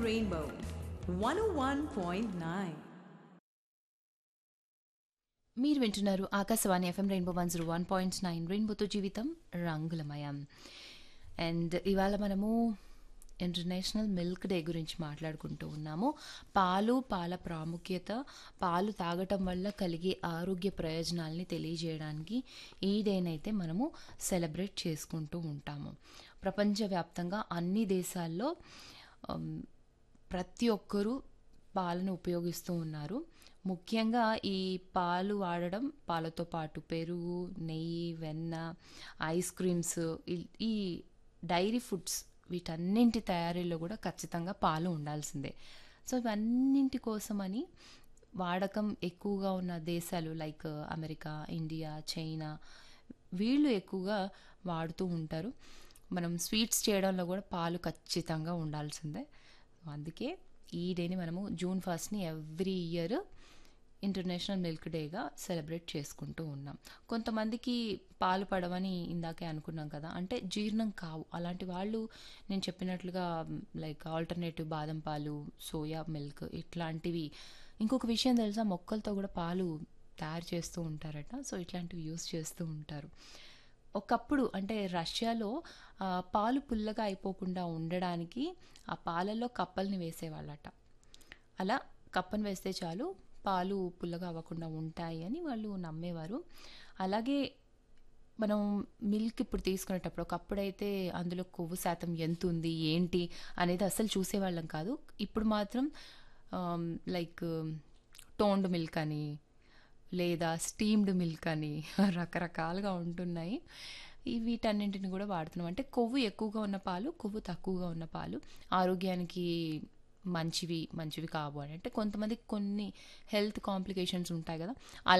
Rainbow 101.9. మీరు వింటున్నారు Akashvani FM Rainbow one zero one point nine రెయిన్బోతో జీవితం రంగులమయం అండ్ ఇవాళ మనము ఇంటర్నేషనల్ మిల్క్ డే గురించి మాట్లాడుకుంటూ ఉన్నాము పాలు పాల ప్రాముఖ్యత పాలు తాగటం వల్ల కలిగే ఆరోగ్య ప్రయోజనాల్ని తెలియజేయడానికి ఈ డేనైతే మనము సెలబ్రేట్ చేసుకుంటూ ఉంటాము ప్రపంచవ్యాప్తంగా అన్ని దేశాల్లో ఉమ్, ప్రతి ఒక్కరూ పాలను ఉపయోగిస్తూ ఉన్నారు ముఖ్యంగా ఈ పాలు వాడడం పాలతో పాటు పెరుగు నెయ్యి వెన్న ఐస్ క్రీమ్స్ ఈ- ఈ డైరీ ఫుడ్స్ వీటన్నింటి తయారీలో కూడా ఖచ్చితంగా పాలు ఉండాల్సిందే సో ఇవన్నింటి కోసమని వాడకం ఎక్కువగా ఉన్న దేశాలు లైక్ అమెరికా ఇండియా చైనా వీళ్ళు ఎక్కువగా వాడుతూ ఉంటారు మనం స్వీట్స్ చేయడంలో కూడా పాలు ఖచ్చితంగా ఉండాల్సిందే అందుకే ఈ డేని మనము జూన్ ఫస్ట్ని ఎవ్రీ ఇయర్ ఇంటర్నేషనల్ మిల్క్ డేగా సెలబ్రేట్ చేసుకుంటూ ఉన్నాం కొంతమందికి పాలు పడవని ఇందాకే అనుకున్నాం కదా అంటే జీర్ణం కావు అలాంటి వాళ్ళు నేను చెప్పినట్లుగా లైక్ ఆల్టర్నేటివ్ బాదం పాలు సోయా మిల్క్ ఇట్లాంటివి ఇంకొక విషయం తెలుసా మొక్కలతో కూడా పాలు తయారు చేస్తూ ఉంటారట సో ఇట్లాంటివి యూస్ చేస్తూ ఉంటారు ఒకప్పుడు అంటే రష్యాలో ఆ, పాలు పుల్లగా అయిపోకుండా ఉండడానికి ఆ పాలల్లో కప్పల్ని వేసేవాళ్ళట అలా కప్పను వేస్తే చాలు పాలు పుల్లగా అవ్వకుండా ఉంటాయి అని వాళ్ళు నమ్మేవారు అలాగే మనం మిల్క్ ఇప్పుడు తీసుకునేటప్పుడు ఒకప్పుడైతే అందులో కొవ్వు శాతం ఎంత ఉంది ఏంటి అనేది అసలు చూసేవాళ్ళం కాదు ఇప్పుడు మాత్రం లైక్ టోన్డ్ మిల్క్ అని లేదా స్టీమ్డ్ మిల్క్ అని రకరకాలుగా ఉంటున్నాయి ఈ వీటన్నింటిని కూడా వాడుతున్నాం అంటే కొవ్వు ఎక్కువగా ఉన్న పాలు కొవ్వు తక్కువగా ఉన్న పాలు ఆరోగ్యానికి మంచివి మంచివి కావు అని అంటే కొంతమందికి కొన్ని హెల్త్ కాంప్లికేషన్స్ ఉంటాయి కదా